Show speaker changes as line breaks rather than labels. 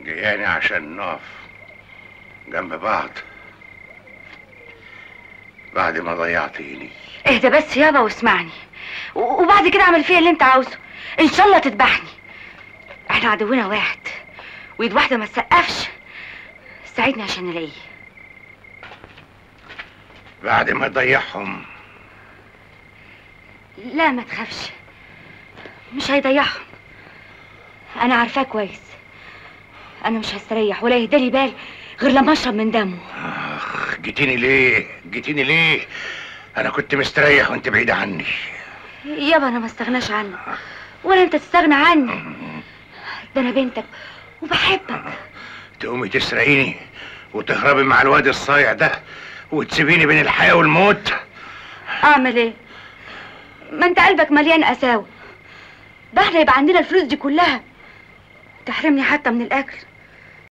جياني عشان نقف جنب بعض بعد ما ضيعتيني
اهدى بس يابا واسمعني و- وبعد كده اعمل فيها اللي انت عاوزه ان شاء الله تذبحني احنا عدونا واحد وايد واحده ما تسقفش ساعدني عشان الاقيه
بعد ما ضيعهم
لا ما تخافش مش هيضيعهم انا عارفاه كويس انا مش هستريح ولا يهدالي بال غير لما اشرب من دمه
اخ جيتيني ليه جيتيني ليه انا كنت مستريح وانت بعيدة عني
يابا انا ما استغناش عنك ولا انت تستغنى عني ده انا بنتك وبحبك
تقومي تسرقيني وتهربي مع الواد الصايع ده وتسيبيني بين الحياة والموت
اعمل ايه ما انت قلبك مليان قساوه ده احنا يبقى عندنا الفلوس دي كلها تحرمني حتى من الاكل